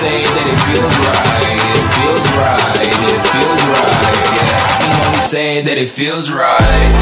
say that it feels right. It feels right. It feels right. Yeah, I can only say that it feels right.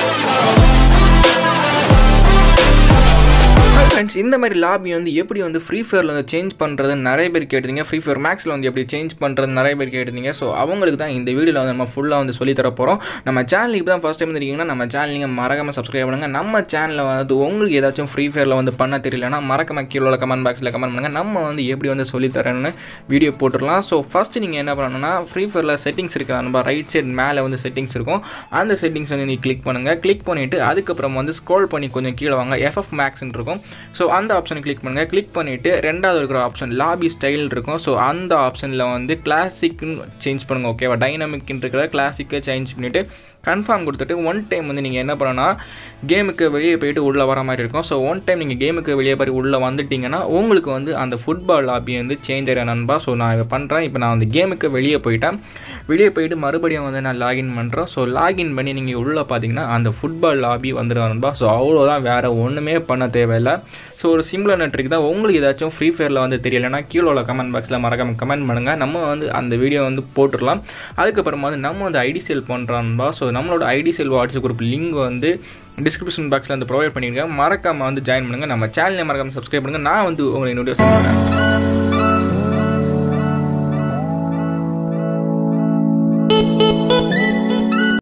Friends இந்த மாதிரி lobby வந்து எப்படி வந்து free ஃபயரில் வந்து change பண்ணுறது நிறைய பேர் கேட்டிருந்தீங்க ஃப்ரீ ஃபயர் மேக்ஸில் வந்து எப்படி சேஞ்ச் பண்ணுறது நிறைய பேர் கேட்டிருந்தீங்க ஸோ அவங்களுக்கு தான் இந்த வீடியோவில் வந்து நம்ம ஃபுல்லாக வந்து சொல்லி தர போகிறோம் நம்ம சேனலுக்கு தான் ஃபஸ்ட் டைம் இருக்கீங்கன்னா நம்ம சேனல் நீங்கள் மறக்காமல் சப்ஸ்கிரைப் பண்ணுங்கள் நம்ம சேனலில் வந்து உங்களுக்கு ஏதாச்சும் ஃப்ரீ ஃபயரில் வந்து பண்ண தெரியலனா மறக்காம கீழே உள்ள கமெண்ட் பாக்ஸில் கமெண்ட் பண்ணுங்கள் நம்ம வந்து எப்படி வந்து சொல்லி தரேன்னு வீடியோ போட்டுடலாம் ஸோ ஃபஸ்ட்டு நீங்கள் என்ன பண்ணணும்னா ஃப்ரீ ஃபயரில் செட்டிங்ஸ் இருக்குது நம்ம ரைட் சைடு மேலே வந்து செட்டிங்ஸ் இருக்கும் அந்த செட்டிங்ஸ் வந்து நீங்கள் கிளிக் பண்ணுங்கள் கிளிக் பண்ணிவிட்டு அதுக்கப்புறம் வந்து ஸ்க்ரோல் பண்ணி கொஞ்சம் கீழே வாங்க எஃப்எஃப் மேக்ஸ்ன்னு இருக்கும் ஸோ அந்த ஆப்ஷனை கிளிக் பண்ணுங்கள் கிளிக் பண்ணிவிட்டு ரெண்டாவது இருக்கிற ஆப்ஷன் லாபி ஸ்டைல் இருக்கும் ஸோ அந்த ஆப்ஷனில் வந்து கிளாசிக்னு சேஞ்ச் பண்ணுங்கள் ஓகேவா டைனமிக்னு இருக்கிற கிளாசிக்கை சேஞ்ச் பண்ணிவிட்டு கன்ஃபார்ம் கொடுத்துட்டு ஒன் டைம் வந்து நீங்கள் என்ன பண்ணணும்னா கேமுக்கு வெளியே போயிட்டு உள்ளே வர மாதிரி இருக்கும் ஸோ ஒன் டைம் நீங்கள் கேமுக்கு வெளியே போய் உள்ளே வந்துட்டிங்கன்னா உங்களுக்கு வந்து அந்த ஃபுட்பால் லாபி வந்து சேஞ்ச் ஆகிற நண்பா ஸோ நான் இதை பண்ணுறேன் இப்போ நான் அந்த கேமுக்கு வெளியே போயிட்டேன் வெளியே போயிட்டு மறுபடியும் வந்து நான் லாகின் பண்ணுறேன் ஸோ லாகின் பண்ணி நீங்கள் உள்ளே பார்த்தீங்கன்னா அந்த ஃபுட்பால் லாபி வந்துடும் நண்பா ஸோ அவ்வளோதான் வேறு ஒன்றுமே பண்ண தேவையில்லை ஸோ ஒரு சிம்பிளான ட்ரிக் தான் உங்களுக்கு ஏதாச்சும் ஃப்ரீ ஃபயரில் வந்து தெரியலைன்னா கீழே உள்ள கமெண்ட் பாக்ஸில் மறக்காம கமெண்ட் பண்ணுங்கள் நம்ம வந்து அந்த வீடியோ வந்து போட்டுடலாம் அதுக்கப்புறமா வந்து நம்ம வந்து ஐடி சேல் பண்ணுறோம்பா ஸோ நம்மளோட ID sale WhatsApp group link வந்து டிஸ்கிரிப்ஷன் பாக்ஸில் வந்து ப்ரொவைட் பண்ணியிருக்கேன் மறக்காமல் வந்து ஜாயின் பண்ணுங்கள் நம்ம சேனலை மறக்காமல் சப்ஸ்கிரைப் பண்ணுங்கள் நான் வந்து உங்களை நோட்டிஃபிகேஷன் பண்ணுறேன்